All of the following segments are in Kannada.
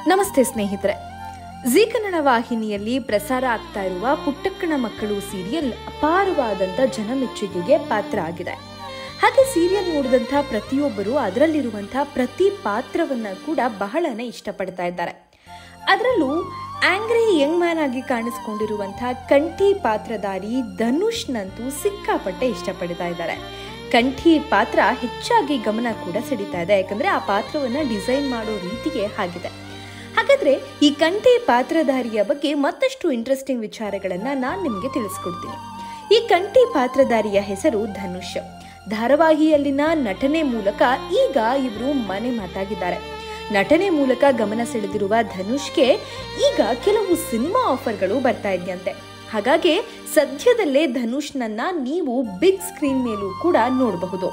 ನಮಸ್ತೆ ಸ್ನೇಹಿತರೆ ಜಿ ಕನ್ನಡ ವಾಹಿನಿಯಲ್ಲಿ ಪ್ರಸಾರ ಆಗ್ತಾ ಇರುವ ಪುಟ್ಟಕ್ಕನ ಮಕ್ಕಳು ಸೀರಿಯಲ್ ಅಪಾರವಾದಂಥ ಜನಮೆಚ್ಚುಗೆಗೆ ಪಾತ್ರ ಆಗಿದೆ ಹಾಗೆ ಸೀರಿಯಲ್ ನೋಡಿದಂಥ ಪ್ರತಿಯೊಬ್ಬರು ಅದರಲ್ಲಿರುವಂಥ ಪ್ರತಿ ಪಾತ್ರವನ್ನ ಕೂಡ ಬಹಳನೇ ಇಷ್ಟಪಡ್ತಾ ಇದ್ದಾರೆ ಅದರಲ್ಲೂ ಆಂಗ್ರಿ ಯಂಗ್ ಮ್ಯಾನ್ ಆಗಿ ಕಾಣಿಸ್ಕೊಂಡಿರುವಂಥ ಕಂಠಿ ಪಾತ್ರಧಾರಿ ಧನುಷ್ನಂತೂ ಸಿಕ್ಕಾಪಟ್ಟೆ ಇಷ್ಟಪಡ್ತಾ ಇದ್ದಾರೆ ಕಂಠಿ ಪಾತ್ರ ಹೆಚ್ಚಾಗಿ ಗಮನ ಕೂಡ ಸೆಳೀತಾ ಇದೆ ಯಾಕಂದ್ರೆ ಆ ಪಾತ್ರವನ್ನ ಡಿಸೈನ್ ಮಾಡೋ ರೀತಿಗೆ ಆಗಿದೆ ಹಾಗಾದ್ರೆ ಈ ಕಂಠಿ ಪಾತ್ರಧಾರಿಯ ಬಗ್ಗೆ ಮತ್ತಷ್ಟು ಇಂಟ್ರೆಸ್ಟಿಂಗ್ ವಿಚಾರಗಳನ್ನ ನಾನು ನಿಮಗೆ ತಿಳಿಸ್ಕೊಡ್ತೀನಿ ಈ ಕಂಠಿ ಪಾತ್ರಧಾರಿಯ ಹೆಸರು ಧನುಷ್ ಧಾರಾವಾಹಿಯಲ್ಲಿನ ನಟನೆ ಮೂಲಕ ಈಗ ಇವರು ಮನೆ ಮಾತಾಗಿದ್ದಾರೆ ನಟನೆ ಮೂಲಕ ಗಮನ ಸೆಳೆದಿರುವ ಧನುಷ್ಗೆ ಈಗ ಕೆಲವು ಸಿನಿಮಾ ಆಫರ್ಗಳು ಬರ್ತಾ ಇದೆಯಂತೆ ಹಾಗಾಗಿ ಸದ್ಯದಲ್ಲೇ ಧನುಷ್ನನ್ನ ನೀವು ಬಿಗ್ ಸ್ಕ್ರೀನ್ ಮೇಲೂ ಕೂಡ ನೋಡಬಹುದು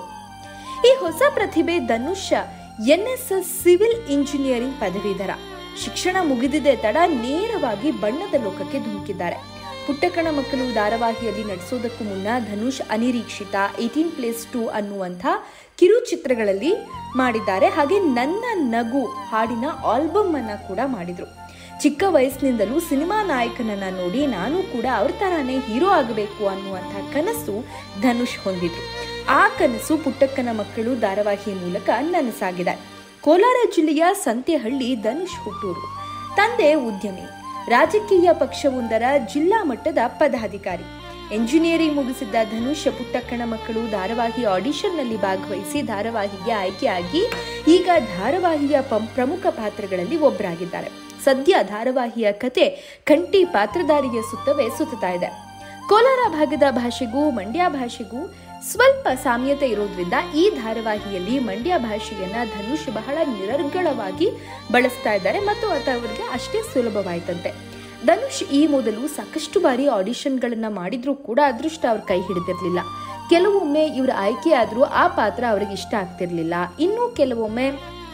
ಈ ಹೊಸ ಪ್ರತಿಭೆ ಧನುಷ್ ಎನ್ಎಸ್ಎಸ್ ಸಿವಿಲ್ ಇಂಜಿನಿಯರಿಂಗ್ ಪದವೀಧರ ಶಿಕ್ಷಣ ಮುಗಿದಿದೆ ತಡ ನೇರವಾಗಿ ಬಣ್ಣದ ಲೋಕಕ್ಕೆ ಧುಮುಕಿದ್ದಾರೆ ಪುಟ್ಟಕ್ಕನ ಮಕ್ಕಳು ಧಾರಾವಾಹಿಯಲ್ಲಿ ನಟಿಸೋದಕ್ಕೂ ಮುನ್ನ ಧನುಷ್ ಅನಿರೀಕ್ಷಿತ ಏಟೀನ್ ಪ್ಲೇಸ್ ಟು ಅನ್ನುವಂಥ ಕಿರುಚಿತ್ರಗಳಲ್ಲಿ ಮಾಡಿದ್ದಾರೆ ಹಾಗೆ ನನ್ನ ನಗು ಹಾಡಿನ ಆಲ್ಬಮ್ ಅನ್ನ ಕೂಡ ಮಾಡಿದ್ರು ಚಿಕ್ಕ ವಯಸ್ಸಿನಿಂದಲೂ ಸಿನಿಮಾ ನಾಯಕನನ್ನ ನೋಡಿ ನಾನು ಕೂಡ ಅವ್ರ ತರಾನೇ ಹೀರೋ ಆಗಬೇಕು ಅನ್ನುವಂಥ ಕನಸು ಧನುಷ್ ಹೊಂದಿದ್ರು ಆ ಕನಸು ಪುಟ್ಟಕ್ಕನ ಮಕ್ಕಳು ಧಾರಾವಾಹಿ ಮೂಲಕ ನನಸಾಗಿದೆ ಕೋಲಾರ ಜಿಲ್ಲೆಯ ಸಂತೆಹಳ್ಳಿ ಧನುಷ್ ಹುಟ್ಟೂರು ತಂದೆ ಉದ್ಯಮಿ ರಾಜಕೀಯ ಪಕ್ಷವೊಂದರ ಜಿಲ್ಲಾ ಮಟ್ಟದ ಪದಾಧಿಕಾರಿ ಎಂಜಿನಿಯರಿಂಗ್ ಮುಗಿಸಿದ್ದ ಧನುಷ್ ಪುಟ್ಟಕ್ಕನ ಮಕ್ಕಳು ಧಾರಾವಾಹಿ ಆಡಿಷನ್ನಲ್ಲಿ ಭಾಗವಹಿಸಿ ಧಾರಾವಾಹಿಗೆ ಆಯ್ಕೆಯಾಗಿ ಈಗ ಧಾರಾವಾಹಿಯ ಪಂ- ಪ್ರಮುಖ ಪಾತ್ರಗಳಲ್ಲಿ ಒಬ್ಬರಾಗಿದ್ದಾರೆ ಸದ್ಯ ಧಾರಾವಾಹಿಯ ಕತೆ ಕಂಠಿ ಪಾತ್ರಧಾರಿಯ ಸುತ್ತವೇ ಸುತ್ತಾ ಇದೆ ಕೋಲಾರ ಭಾಗದ ಭಾಷೆಗೂ ಮಂಡ್ಯ ಭಾಷೆಗೂ ಸ್ವಲ್ಪ ಸಾಮ್ಯತೆ ಇರೋದ್ರಿಂದ ಈ ಧಾರಾವಾಹಿಯಲ್ಲಿ ಮಂಡ್ಯ ಭಾಷೆಯನ್ನ ಧನುಷ್ ಬಹಳ ನಿರರ್ಗಳವಾಗಿ ಬಳಸ್ತಾ ಇದ್ದಾರೆ ಮತ್ತು ಅದು ಅವರಿಗೆ ಅಷ್ಟೇ ಸುಲಭವಾಯ್ತಂತೆ ಧನುಷ್ ಈ ಮೊದಲು ಸಾಕಷ್ಟು ಬಾರಿ ಆಡಿಷನ್ಗಳನ್ನ ಮಾಡಿದ್ರೂ ಕೂಡ ಅದೃಷ್ಟ ಅವ್ರ ಕೈ ಹಿಡಿದಿರ್ಲಿಲ್ಲ ಕೆಲವೊಮ್ಮೆ ಇವ್ರ ಆಯ್ಕೆ ಆದ್ರೂ ಆ ಪಾತ್ರ ಅವ್ರಿಗೆ ಇಷ್ಟ ಆಗ್ತಿರ್ಲಿಲ್ಲ ಇನ್ನು ಕೆಲವೊಮ್ಮೆ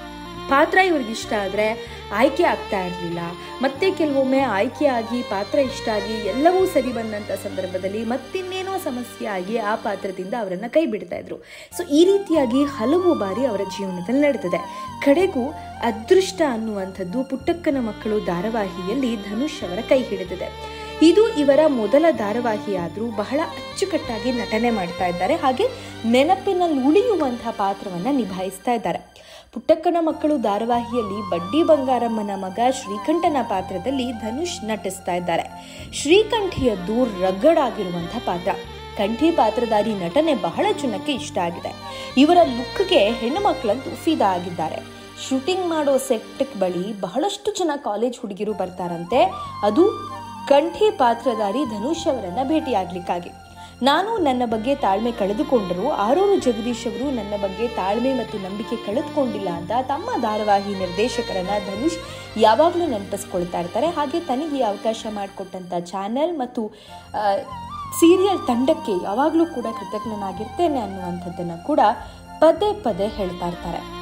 ಪಾತ್ರ ಇವ್ರಿಗೆ ಇಷ್ಟ ಆದರೆ ಆಯ್ಕೆ ಆಗ್ತಾ ಇರಲಿಲ್ಲ ಮತ್ತೆ ಕೆಲವೊಮ್ಮೆ ಆಯ್ಕೆ ಆಗಿ ಪಾತ್ರ ಇಷ್ಟ ಆಗಿ ಎಲ್ಲವೂ ಸರಿ ಬಂದಂಥ ಸಂದರ್ಭದಲ್ಲಿ ಮತ್ತಿನ್ನೇನೋ ಸಮಸ್ಯೆ ಆಗಿ ಆ ಪಾತ್ರದಿಂದ ಅವರನ್ನು ಕೈ ಬಿಡ್ತಾ ಇದ್ರು ಸೊ ಈ ರೀತಿಯಾಗಿ ಹಲವು ಬಾರಿ ಅವರ ಜೀವನದಲ್ಲಿ ನಡೆದಿದೆ ಕಡೆಗೂ ಅದೃಷ್ಟ ಅನ್ನುವಂಥದ್ದು ಪುಟ್ಟಕ್ಕನ ಮಕ್ಕಳು ಧಾರಾವಾಹಿಯಲ್ಲಿ ಧನುಷ್ ಅವರ ಕೈ ಹಿಡಿದಿದೆ ಇದು ಇವರ ಮೊದಲ ಧಾರಾವಾಹಿ ಆದರೂ ಬಹಳ ಅಚ್ಚುಕಟ್ಟಾಗಿ ನಟನೆ ಮಾಡ್ತಾ ಇದ್ದಾರೆ ಹಾಗೆ ನೆನಪಿನಲ್ಲಿ ಉಳಿಯುವಂತಹ ಪಾತ್ರವನ್ನ ನಿಭಾಯಿಸ್ತಾ ಇದ್ದಾರೆ ಪುಟ್ಟಕ್ಕನ ಮಕ್ಕಳು ಧಾರಾವಾಹಿಯಲ್ಲಿ ಬಡ್ಡಿ ಬಂಗಾರಮ್ಮನ ಮಗ ಶ್ರೀಕಂಠನ ಪಾತ್ರದಲ್ಲಿ ಧನುಷ್ ನಟಿಸ್ತಾ ಇದ್ದಾರೆ ಶ್ರೀಕಂಠಿಯದ್ದು ರಗ್ಗಡಾಗಿರುವಂಥ ಪಾತ್ರ ಕಂಠಿ ಪಾತ್ರಧಾರಿ ನಟನೆ ಬಹಳ ಜನಕ್ಕೆ ಇಷ್ಟ ಆಗಿದೆ ಇವರ ಲುಕ್ಗೆ ಹೆಣ್ಣು ಮಕ್ಕಳಂತೂ ಫಿದಾ ಆಗಿದ್ದಾರೆ ಶೂಟಿಂಗ್ ಮಾಡೋ ಸೆಟ್ ಬಳಿ ಬಹಳಷ್ಟು ಜನ ಕಾಲೇಜ್ ಹುಡುಗಿರು ಬರ್ತಾರಂತೆ ಅದು ಕಂಠಿ ಪಾತ್ರಧಾರಿ ಧನುಷ್ ಅವರನ್ನ ಭೇಟಿಯಾಗ್ಲಿಕ್ಕಾಗಿ ನಾನು ನನ್ನ ಬಗ್ಗೆ ತಾಳ್ಮೆ ಕಳೆದುಕೊಂಡರು ಆರೂರು ಜಗದೀಶ್ ಅವರು ನನ್ನ ಬಗ್ಗೆ ತಾಳ್ಮೆ ಮತ್ತು ನಂಬಿಕೆ ಕಳೆದುಕೊಂಡಿಲ್ಲ ಅಂತ ತಮ್ಮ ಧಾರಾವಾಹಿ ನಿರ್ದೇಶಕರನ್ನ ಧನುಷ್ ಯಾವಾಗಲೂ ನೆನಪಿಸ್ಕೊಳ್ತಾ ಇರ್ತಾರೆ ಹಾಗೆ ತನಗೆ ಅವಕಾಶ ಮಾಡಿಕೊಟ್ಟಂಥ ಚಾನೆಲ್ ಮತ್ತು ಆ, ಸೀರಿಯಲ್ ತಂಡಕ್ಕೆ ಯಾವಾಗಲೂ ಕೂಡ ಕೃತಜ್ಞನಾಗಿರ್ತೇನೆ ಅನ್ನುವಂಥದ್ದನ್ನು ಕೂಡ ಪದೇ ಪದೇ ಹೇಳ್ತಾ ಇರ್ತಾರೆ